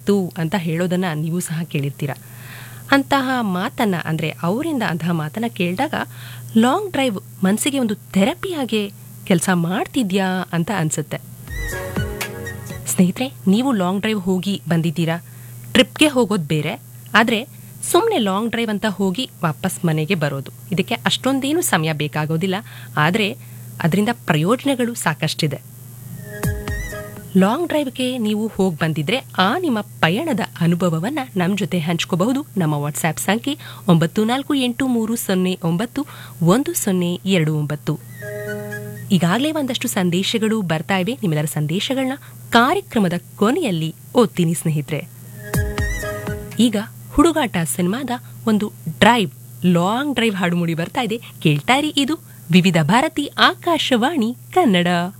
ಚೆನ್ನಾಗಿತ್ತು ಅಂತ ಹೇಳೋದನ್ನ ನೀವು ಸಹ ಕೇಳಿರ್ತೀರ ಅಂತಹ ಮಾತನ್ನ ಅಂದರೆ ಅವರಿಂದ ಅಂತಹ ಮಾತನ್ನ ಕೇಳಿದಾಗ ಲಾಂಗ್ ಡ್ರೈವ್ ಮನಸ್ಸಿಗೆ ಒಂದು ಥೆರಪಿಯಾಗೆ ಕೆಲಸ ಮಾಡ್ತಿದ್ಯಾ ಅಂತ ಅನ್ಸುತ್ತೆ ಸ್ನೇಹಿತರೆ ನೀವು ಲಾಂಗ್ ಡ್ರೈವ್ ಹೋಗಿ ಬಂದಿದ್ದೀರಾ ಟ್ರಿಪ್ಗೆ ಹೋಗೋದು ಬೇರೆ ಆದರೆ ಸುಮ್ಮನೆ ಲಾಂಗ್ ಡ್ರೈವ್ ಅಂತ ಹೋಗಿ ವಾಪಸ್ ಮನೆಗೆ ಬರೋದು ಇದಕ್ಕೆ ಅಷ್ಟೊಂದೇನು ಸಮಯ ಬೇಕಾಗೋದಿಲ್ಲ ಆದರೆ ಅದರಿಂದ ಪ್ರಯೋಜನಗಳು ಸಾಕಷ್ಟಿದೆ ಲಾಂಗ್ ಡ್ರೈವ್ಗೆ ನೀವು ಹೋಗಿ ಬಂದಿದ್ರೆ ಆ ನಿಮ್ಮ ಪಯಣದ ಅನುಭವವನ್ನು ನಮ್ಮ ಜೊತೆ ಹಂಚ್ಕೋಬಹುದು ನಮ್ಮ ವಾಟ್ಸ್ಆ್ಯಪ್ ಸಂಖ್ಯೆ ಒಂಬತ್ತು ನಾಲ್ಕು ಎಂಟು ಮೂರು ಸೊನ್ನೆ ಒಂಬತ್ತು ಒಂದು ಸೊನ್ನೆ ಎರಡು ಒಂಬತ್ತು ಈಗಾಗಲೇ ಒಂದಷ್ಟು ಸಂದೇಶಗಳು ಬರ್ತಾ ಇವೆ ನಿಮ್ಮೆಲ್ಲರ ಸಂದೇಶಗಳನ್ನ ಕಾರ್ಯಕ್ರಮದ ಕೊನೆಯಲ್ಲಿ ಓದ್ತೀನಿ ಸ್ನೇಹಿತರೆ ಈಗ ಹುಡುಗಾಟ ಸಿನಿಮಾದ ಒಂದು ಡ್ರೈವ್ ಲಾಂಗ್ ಡ್ರೈವ್ ಹಾಡು ಮೂಡಿ ಬರ್ತಾ ಇದೆ ಕೇಳ್ತಾ ಇರಿ ಇದು ವಿವಿಧ ಭಾರತಿ ಆಕಾಶವಾಣಿ ಕನ್ನಡ